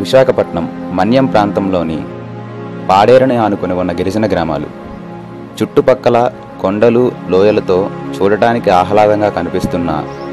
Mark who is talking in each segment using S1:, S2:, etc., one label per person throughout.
S1: విశాఖపట్నం మన్యం ప్రాంతంలోని పాడేరుని ఆనుకుని ఉన్న గిరిజన గ్రామాలు చుట్టుపక్కల కొండలు లోయలతో చూడటానికి ఆహ్లాదంగా కనిపిస్తున్న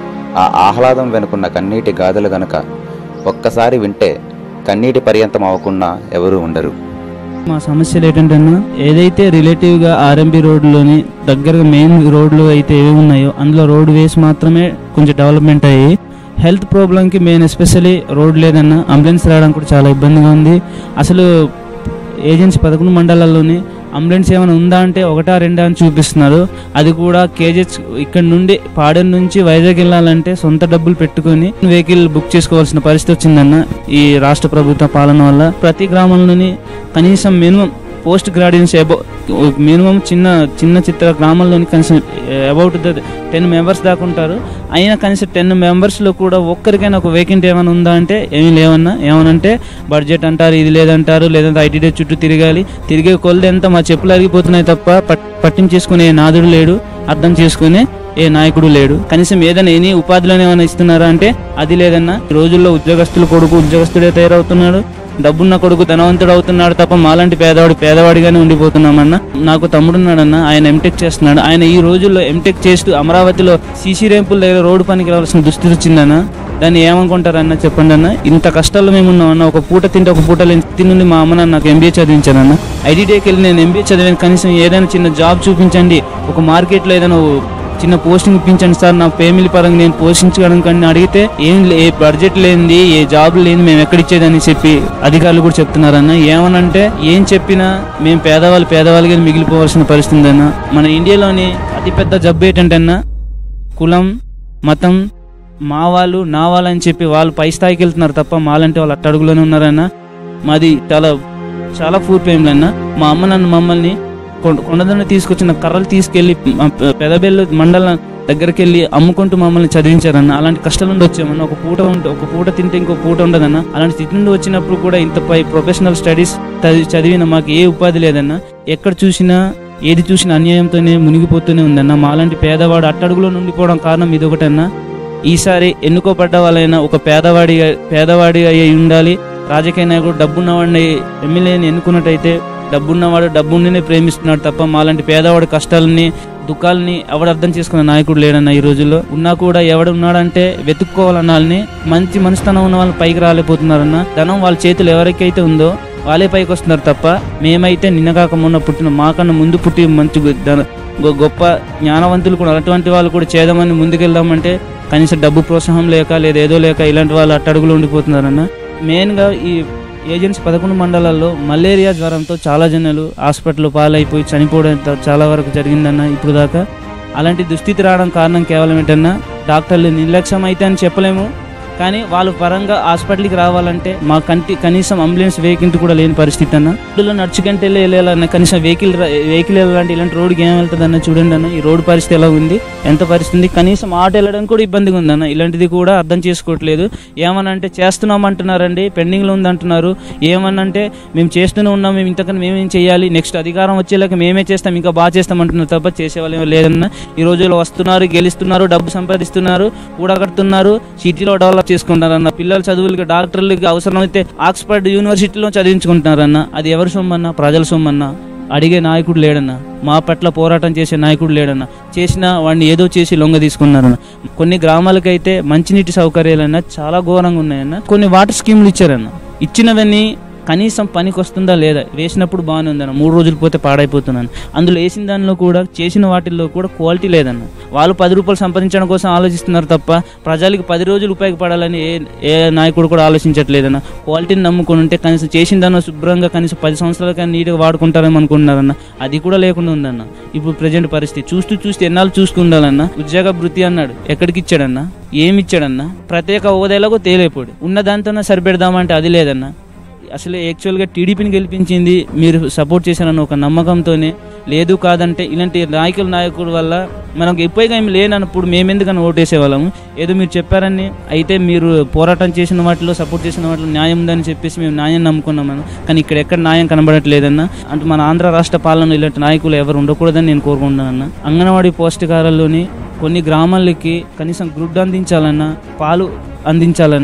S1: ఆ ఆహ్లాదం వెనుకున్న కన్నీటి గాథలు గనక ఒక్కసారి వింటే కన్నీటి పర్యంతం అవ్వకుండా ఎవరూ ఉండరు
S2: మా సమస్యలు ఏంటంటే ఏదైతే రిలేటివ్గా ఆర్ఎంబి రోడ్లోని దగ్గరగా మెయిన్ రోడ్లు అయితే ఏవి ఉన్నాయో అందులో రోడ్ వేస్ మాత్రమే కొంచెం డెవలప్మెంట్ అయ్యి హెల్త్ ప్రాబ్లంకి మెయిన్ ఎస్పెషల్లీ రోడ్ లేదన్న అంబులెన్స్ రావడానికి కూడా చాలా ఇబ్బందిగా ఉంది అసలు ఏజెన్సీ పదకొండు మండలాల్లోని అంబులెన్స్ ఏమైనా ఉందా అంటే ఒకటా రెండా అని చూపిస్తున్నారు అది కూడా కేజెస్ ఇక్కడ నుండి పాడేరు నుంచి వైజాగ్ వెళ్ళాలంటే సొంత డబ్బులు పెట్టుకొని వెహికల్ బుక్ చేసుకోవాల్సిన పరిస్థితి వచ్చిందన్న ఈ రాష్ట్ర ప్రభుత్వ పాలన వల్ల ప్రతి గ్రామంలోని కనీసం minimum post graduates above minimum చిన్న చిన్న చిత్ర గ్రామంలోని కనీసం అబౌట్ ద టెన్ మెంబర్స్ దాకా ఉంటారు అయినా కనీసం టెన్ మెంబర్స్లో కూడా ఒక్కరికైనా ఒక వేకెంట్ ఏమైనా ఉందా అంటే ఏమీ లేవన్నా ఏమనంటే బడ్జెట్ అంటారు ఇది లేదంటారు లేదంటే ఐటీడీ చుట్టూ తిరగాలి తిరిగే కొలది ఎంత మా చెప్పులు అరిగిపోతున్నాయి తప్ప పట్ పట్టించేసుకునే నాదుడు లేడు అర్థం చేసుకునే ఏ నాయకుడు లేడు కనీసం ఏదైనా ఎనీ ఉపాధిలోనే ఏమైనా ఇస్తున్నారా అంటే అది లేదన్నా ఈ రోజుల్లో ఉద్యోగస్తుల కొడుకు ఉద్యోగస్తుడే తయారవుతున్నాడు డబ్బున్న కొడుకు ధనవంతుడు అవుతున్నాడు తప్ప మాలాంటి పేదవాడు పేదవాడిగానే ఉండిపోతున్నామన్న నాకు తమ్ముడున్నాడన్న ఆయన ఎంటెక్ చేస్తున్నాడు ఆయన ఈ రోజుల్లో ఎంటెక్ చేస్తూ అమరావతిలో సీసీ రేంపుల దగ్గర రోడ్డు పనికి రావాల్సిన దుస్థితి వచ్చిందన్న దాన్ని ఏమనుకుంటారన్న చెప్పండి అన్న ఇంత కష్టాల్లో మేము ఉన్నామన్న ఒక పూట తింటే ఒక పూట లేని స్థితి నుండి మా అమ్మ నాన్న నాకు ఎంబీఏ చదివించానన్న ఐటీడీకి వెళ్ళి నేను ఎంబీఏ చదివాను కనీసం ఏదైనా చిన్న జాబ్ చూపించండి ఒక మార్కెట్లో ఏదైనా ఓ చిన్న పోస్టింగ్ ఇప్పించండి సార్ నా ఫ్యామిలీ పరంగా నేను పోషించగలను కానీ అడిగితే ఏం లే- ఏ బడ్జెట్ లేనిది ఏ జాబ్ లేని మేము ఎక్కడిచ్చేదని చెప్పి అధికారులు కూడా చెప్తున్నారన్న ఏమనంటే ఏం చెప్పినా మేము పేదవాళ్ళు పేదవాళ్ళకి మిగిలిపోవాల్సిన పరిస్థితి ఉందన్న మన ఇండియాలోని అతిపెద్ద జబ్బు ఏంటంటే అన్న కులం మతం మా వాళ్ళు నా వాళ్ళు అని చెప్పి వాళ్ళు పై స్థాయికి వెళ్తున్నారు తప్ప మాలంటే వాళ్ళు అట్టడుగులోనే ఉన్నారన్న మాది చాలా చాలా పూర్ ఫ్యామిలీ అన్న మా అమ్మ నన్ను మమ్మల్ని కొండ కొండదని తీసుకొచ్చిన కర్రలు తీసుకెళ్లి పెదబెల్లు మండలం దగ్గరికి వెళ్ళి అమ్ముకుంటూ మమ్మల్ని చదివించారన్న అలాంటి కష్టాల నుండి వచ్చామన్న ఒక పూట ఉంటే ఒక పూట తింటే ఇంకో పూట ఉండదన్న అలాంటి స్థితి నుండి వచ్చినప్పుడు కూడా ఇంత పై ప్రొఫెషనల్ స్టడీస్ చదివిన మాకు ఏ ఉపాధి లేదన్న ఎక్కడ చూసినా ఏది చూసినా అన్యాయంతోనే మునిగిపోతూనే ఉందన్న మాలాంటి పేదవాడు అట్టడుగులో నుండిపోవడం కారణం ఇది ఒకటన్నా ఈసారి ఎన్నుకోబడ్డ వాళ్ళైనా ఒక పేదవాడి పేదవాడి అయి ఉండాలి రాజకీయ నాయకుడు డబ్బున్నవాడిని ఎమ్మెల్యేని ఎన్నుకున్నట్టయితే డబ్బున్నవాడు డబ్బుండినే ప్రేమిస్తున్నాడు తప్ప మాలాంటి పేదవాడి కష్టాలని దుఃఖాలని ఎవడు అర్థం చేసుకున్న నాయకుడు లేడన్న ఈ రోజుల్లో ఉన్నా కూడా ఎవడు ఉన్నాడంటే వెతుక్కోవాలన్న వాళ్ళని మంచి మనస్తనం ఉన్న వాళ్ళు పైకి రాలేకపోతున్నారన్న ధనం వాళ్ళ చేతులు ఎవరికైతే ఉందో వాళ్ళే పైకి వస్తున్నారు తప్ప మేమైతే నిన్నగాక మొన్న పుట్టిన మాకన్నా ముందు పుట్టి మంచి గు- ధన- గొ- గొప్ప జ్ఞానవంతులు కూడా అటువంటి వాళ్ళు కూడా చేద్దామని ముందుకెళ్దామంటే కనీసం డబ్బు ప్రోత్సాహం లేక లేదా ఏదో లేక ఇలాంటి వాళ్ళు అట్టడుగులు ఉండిపోతున్నారన్న మెయిన్గా ఈ ఏజెన్సీ పదకొండు మండలాల్లో మలేరియా జ్వరంతో చాలా జనాలు హాస్పిటల్ పాలైపోయి చనిపోవడం త- చాలా వరకు జరిగిందన్న ఇప్పుడు దాకా అలాంటి దుస్థితి రావడం కారణం కేవలం ఏంటన్నా డాక్టర్లు నిర్లక్ష్యం అయితే అని చెప్పలేము కానీ వాళ్ళ పరంగా హాస్పిటల్కి రావాలంటే మా కంటి కనీసం అంబులెన్స్ వెహికల్ కూడా లేని పరిస్థితి అన్న రోడ్డులో నడుచుకుంటే వెళ్ళాలన్న కనీసం వెహికల్ వెహికల్ వెళ్ళాలంటే ఇలాంటి రోడ్డుకి ఏం వెళ్తుంది అన్న చూడండి అన్న ఈ రోడ్డు పరిస్థితి ఎలా ఉంది ఎంత పరిస్థితి ఉంది కనీసం ఆటో వెళ్ళడం కూడా ఇబ్బందిగా ఉంది అన్న ఇలాంటిది కూడా అర్థం చేసుకోవట్లేదు ఏమనంటే చేస్తున్నాం అంటున్నారండి పెండింగ్లో ఉంది అంటున్నారు ఏమనంటే మేము చేస్తూనే ఉన్నాం మేము ఇంతకన్నా మేమేం చేయాలి నెక్స్ట్ అధికారం వచ్చేలాగా మేమే చేస్తాం ఇంకా బాగా చేస్తాం అంటున్నారు తప్ప చేసేవాళ్ళు ఏమీ లేదన్న ఈ రోజుల్లో వస్తున్నారు గెలుస్తున్నారు డబ్బు సంపాదిస్తున్నారు కూడగడుతున్నారు సిటీలో డెవలప్ చేసుకుంటారన్న పిల్లల చదువులకి డాక్టర్లకి అవసరమైతే ఆక్స్ఫర్డ్ యూనివర్సిటీలో చదివించుకుంటున్నారన్న అది ఎవరి సొమ్మన్నా ప్రజల సొమ్మన్నా అడిగే నాయకుడు లేడన్న మా పట్ల పోరాటం చేసే నాయకుడు లేడన్న చేసిన వాడిని ఏదో చేసి లొంగ తీసుకున్నారన్న కొన్ని గ్రామాలకైతే మంచినీటి సౌకర్యాలన్నా చాలా ఘోరంగా ఉన్నాయన్న కొన్ని వాటర్ స్కీములు ఇచ్చారన్న ఇచ్చినవన్నీ కనీసం పనికి వస్తుందా లేదా వేసినప్పుడు బాగానే ఉందన్న మూడు రోజులు పోతే పాడైపోతున్నాను అందులో వేసిన దానిలో కూడా చేసిన వాటిల్లో కూడా క్వాలిటీ లేదన్న వాళ్ళు పది రూపాయలు సంపాదించడం కోసం ఆలోచిస్తున్నారు తప్ప ప్రజలకు పది రోజులు ఉపయోగపడాలని ఏ ఏ నాయకుడు కూడా ఆలోచించట్లేదన్న క్వాలిటీని నమ్ముకొని ఉంటే కనీసం చేసిన దాన్ని శుభ్రంగా కనీసం పది సంవత్సరాలకైనా నీట్గా వాడుకుంటారేమో అనుకుంటున్నారన్న అది కూడా లేకుండా ఉందన్న ఇప్పుడు ప్రజెంట్ పరిస్థితి చూస్తూ చూస్తూ ఎన్నాళ్ళు చూసుకుండాలన్న ఉద్యోగ వృత్తి అన్నాడు ఎక్కడికి ఇచ్చాడన్న ఏమి ఇచ్చాడన్న ప్రత్యేక హోదాలకు తేలేపోడు ఉన్న దాంతోనే సరిపెడదామంటే అది లేదన్న అసలు యాక్చువల్గా టీడీపీని గెలిపించింది మీరు సపోర్ట్ చేశారన్న ఒక నమ్మకంతోనే లేదు కాదంటే ఇలాంటి నాయకుల నాయకుల వల్ల మనకు ఎక్కువగా ఏమి లేనప్పుడు మేమెందుకని ఓటేసేవాళ్ళము ఏదో మీరు చెప్పారని అయితే మీరు పోరాటం చేసిన వాటిలో సపోర్ట్ చేసిన వాటిలో న్యాయం ఉందని చెప్పేసి మేము న్యాయం నమ్ముకున్నామని కానీ ఇక్కడ ఎక్కడ న్యాయం కనబడట్లేదన్న అంటే మన ఆంధ్ర రాష్ట్ర పాలనలో ఇలాంటి నాయకులు ఎవరు ఉండకూడదని నేను కోరుకుంటున్నాను అంగన్వాడీ పౌష్టికారాల్లోని కొన్ని గ్రామాలకి కనీసం గ్రుడ్ అందించాలన్నా పాలు అందించాలన్నా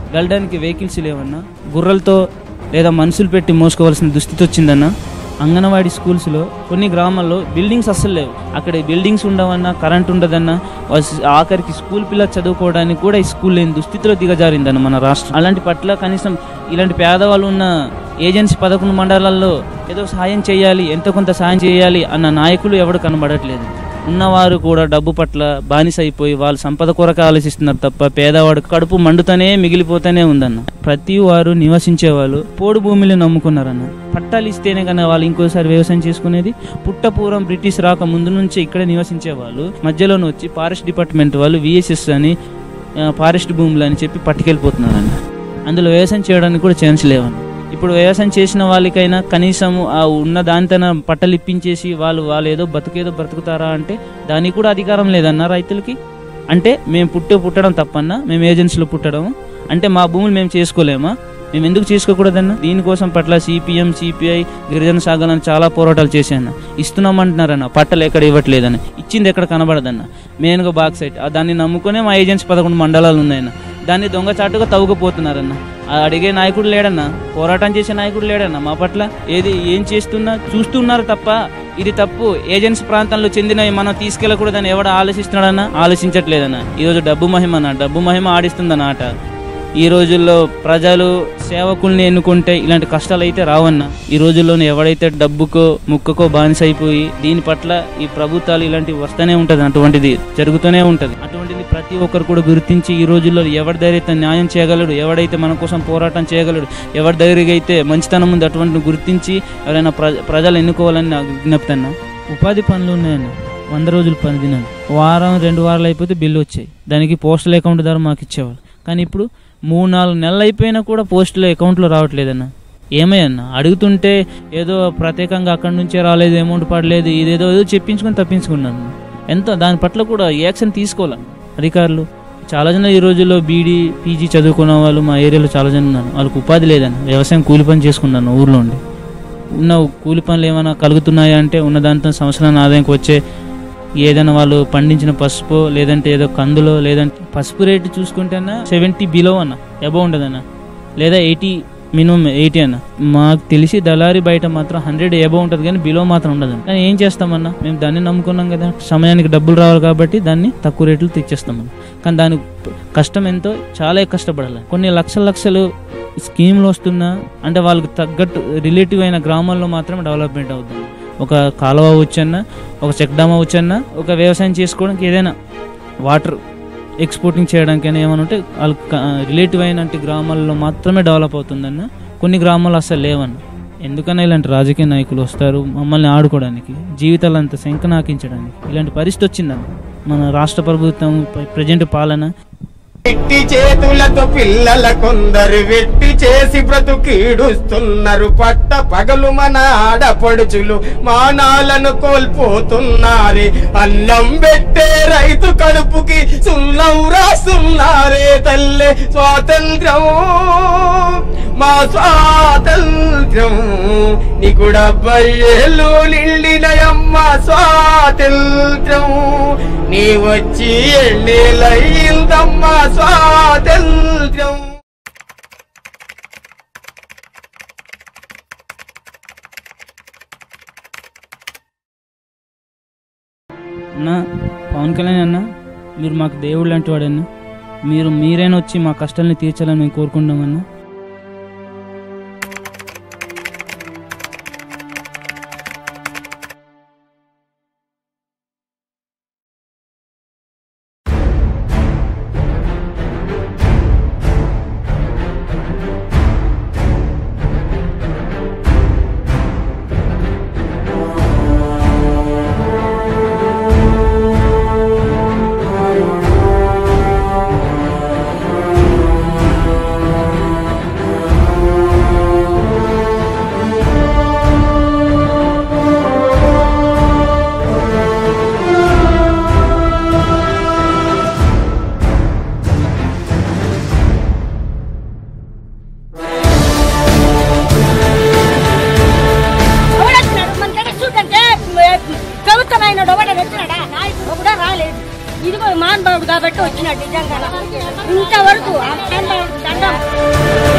S2: వెళ్ళడానికి వెహికల్స్ లేవన్నా గుర్రలతో లేదా మనుషులు పెట్టి మోసుకోవాల్సిన దుస్థితి వచ్చిందన్నా అంగన్వాడీ స్కూల్స్లో కొన్ని గ్రామాల్లో బిల్డింగ్స్ అస్సలు లేవు అక్కడ బిల్డింగ్స్ ఉండవన్నా కరెంట్ ఉండదన్నా వస్- ఆఖరికి స్కూల్ పిల్లలు చదువుకోవడానికి కూడా ఈ స్కూల్ లేని దుస్థితిలో దిగజారిందన్న మన రాష్ట్రం అలాంటి పట్ల కనీసం ఇలాంటి పేదవాళ్ళు ఉన్న ఏజెన్సీ పదకొండు మండలాల్లో ఏదో సాయం చేయాలి ఎంతో కొంత సాయం చేయాలి అన్న నాయకులు ఎవడు కనబడట్లేదు ఉన్నవారు కూడా డబ్బు పట్ల బానిస అయిపోయి వాళ్ళు సంపద కొరకు ఆలోచిస్తున్నారు తప్ప పేదవాడు కడుపు మండుతూనే మిగిలిపోతూనే ఉందన్న ప్రతి వారు నివసించే వాళ్ళు పోడు భూమిని నమ్ముకున్నారన్న పట్టాలు ఇస్తేనే కన్నా వాళ్ళు ఇంకోసారి వ్యవసాయం చేసుకునేది పుట్టపూర్వం బ్రిటిష్ రాక ముందు నుంచి ఇక్కడ నివసించే వాళ్ళు మధ్యలోనే వచ్చి ఫారెస్ట్ డిపార్ట్మెంట్ వాళ్ళు విఎస్ఎస్ అని ఆ, ఫారెస్ట్ భూములు అని చెప్పి పట్టుకెళ్ళిపోతున్నారన్న అందులో వ్యవసాయం చేయడానికి కూడా ఛాన్స్ లేవన్న ఇప్పుడు వ్యవసాయం చేసిన వాళ్ళకైనా కనీసం ఆ ఉన్న దానితోన పట్టలు ఇప్పించేసి వాళ్ళు వాళ్ళు ఏదో బతుకేదో బ్రతుకుతారా అంటే దానికి కూడా అధికారం లేదన్న రైతులకి అంటే మేము పుట్టే పుట్టడం తప్పన్నా మేము ఏజెన్సీలో పుట్టడం అంటే మా భూములు మేము చేసుకోలేమా మేము ఎందుకు చేసుకోకూడదన్న దీనికోసం పట్ల సిపిఎం సిపిఐ గిరిజన సాగర్ చాలా పోరాటాలు చేశాను ఇస్తున్నామంటున్నారన్న పట్టలు ఎక్కడ ఇవ్వట్లేదని ఇచ్చింది ఎక్కడ కనబడదన్న మెయిన్గా బాక్సైట్ ఆ దాన్ని నమ్ముకునే మా ఏజెన్సీ పదకొండు మండలాలు ఉన్నాయన్న దాన్ని దొంగచాటుగా తవ్వుకుపోతున్నారన్న ఆ అడిగే నాయకుడు లేడన్నా పోరాటం చేసే నాయకుడు లేడన్నా మా పట్ల ఏది ఏం చేస్తున్నా చూస్తున్నారు తప్ప ఇది తప్పు ఏజెన్సీ ప్రాంతంలో చెందినవి మనం తీసుకెళ్ళకూడదని ఎవడ ఆలోచిస్తున్నాడన్నా ఆలోచించట్లేదన్న ఈరోజు డబ్బు మహిమన్న డబ్బు మహిమ ఆడిస్తుందన్న ఆట ఈ రోజుల్లో ప్రజలు సేవకుల్ని ఎన్నుకుంటే ఇలాంటి కష్టాలు అయితే రావన్న ఈ రోజుల్లోనే ఎవడైతే డబ్బుకో ముక్కకో బానిస అయిపోయి దీని పట్ల ఈ ప్రభుత్వాలు ఇలాంటివి వస్తూనే ఉంటది అటువంటిది జరుగుతూనే ఉంటది అటువంటిది ప్రతి ఒక్కరు కూడా గుర్తించి ఈ రోజుల్లో ఎవరి దగ్గర న్యాయం చేయగలడు ఎవడైతే మన కోసం పోరాటం చేయగలడు ఎవరి దగ్గరికి అయితే మంచితనం ఉంది అటువంటిని గుర్తించి ఎవరైనా ప్రజ ప్రజలు ఎన్నుకోవాలని నా విజ్ఞప్తి అన్న ఉపాధి పనులు ఉన్నాయన్న వంద రోజుల పని దినాలు వారం రెండు వారాలు అయిపోతే బిల్లు వచ్చాయి దానికి పోస్టల్ అకౌంట్ ద్వారా మాకు ఇచ్చేవాళ్ళు కానీ ఇప్పుడు మూడు నాలుగు నెలలు అయిపోయినా కూడా పోస్టులు అకౌంట్లో రావట్లేదన్న ఏమయ్యన్న అడుగుతుంటే ఏదో ప్రత్యేకంగా అక్కడి నుంచే రాలేదు అమౌంట్ పడలేదు ఇదేదో ఏదో చెప్పించుకొని తప్పించుకున్నాను ఎంత దాని పట్ల కూడా యాక్షన్ తీసుకోవాలి అధికారులు చాలా జనం ఈ రోజుల్లో బీడీ పీజీ చదువుకున్న వాళ్ళు మా ఏరియాలో చాలా జనం ఉన్నారు వాళ్ళకి ఉపాధి లేదన్న వ్యవసాయం కూలి పని చేసుకున్నాను ఊర్లో ఉండి ఉన్న కూలి పనులు ఏమైనా కలుగుతున్నాయా అంటే ఉన్న దాంతో సంవత్సరాన్ని ఆదాయంకి వచ్చే ఏదైనా వాళ్ళు పండించిన పసుపు లేదంటే ఏదో కందులో లేదంటే పసుపు రేటు చూసుకుంటేనా సెవెంటీ బిలో అన్న అబౌవ్ ఉండదన్న లేదా ఎయిటీ మినిమం ఎయిటీ అన్న మాకు తెలిసి దళారి బయట మాత్రం హండ్రెడ్ అబౌవ్ ఉంటుంది కానీ బిలో మాత్రం ఉండదు కానీ ఏం చేస్తామన్నా మేము దాన్ని నమ్ముకున్నాం కదా సమయానికి డబ్బులు రావాలి కాబట్టి దాన్ని తక్కువ రేట్లు తెచ్చేస్తామన్న కానీ దాని కష్టం ఎంతో చాలా కష్టపడాలి కొన్ని లక్షల లక్షలు స్కీమ్లు వస్తున్నా అంటే వాళ్ళకి తగ్గట్టు రిలేటివ్ అయిన గ్రామాల్లో మాత్రమే డెవలప్మెంట్ అవుతుంది ఒక కాలువ వచ్చన్నా ఒక చెక్ డామ్ వచ్చన్నా ఒక వ్యవసాయం చేసుకోవడానికి ఏదైనా వాటర్ ఎక్స్పోర్టింగ్ చేయడానికైనా ఏమైనా ఉంటే వాళ్ళకి రిలేటివ్ అయిన గ్రామాల్లో మాత్రమే డెవలప్ అవుతుందన్న కొన్ని గ్రామాలు అసలు లేవన్న ఎందుకన్నా ఇలాంటి రాజకీయ నాయకులు వస్తారు మమ్మల్ని ఆడుకోవడానికి జీవితాలు అంత శంకనాకించడానికి ఇలాంటి పరిస్థితి వచ్చిందన్న మన రాష్ట్ర ప్రభుత్వం ప్రజెంట్ పాలన
S3: వెట్టి చేతులతో పిల్లల కొందరు వెట్టి చేసి బ్రతుకీడుస్తున్నారు పట్ట పగలు మన ఆడపడుచులు మానాలను కోల్పోతున్నారే అన్నం పెట్టే రైతు కడుపుకి సున్నం రాస్తున్నారే తల్లే స్వాతంత్ర్యం మా స్వాతంత్ర్యం నీకు డెబ్బై ఏళ్ళు నిండినయమ్మ స్వాతంత్ర్యం నీ వచ్చి ఎన్నేలయ్యిందమ్మా స్వాతంత్ర్యం
S2: అన్న పవన్ కళ్యాణ్ అన్న మీరు మాకు దేవుడు లాంటి వాడన్న మీరు మీరైనా వచ్చి మా కష్టాలని తీర్చాలని మేము కోరుకుంటామన్నా
S4: ఎవడొచ్చినాడు మన దగ్గర చూడంటే ప్రభుత్వం ఆయన ఒకటే వచ్చినాడా నాయకుడు కూడా రాలేదు ఇదిగో మహానుభావుడు కాబట్టి వచ్చినాడు నిజంగా ఇంతవరకు ఆ మహానుభావుడు దండం ఉన్నాం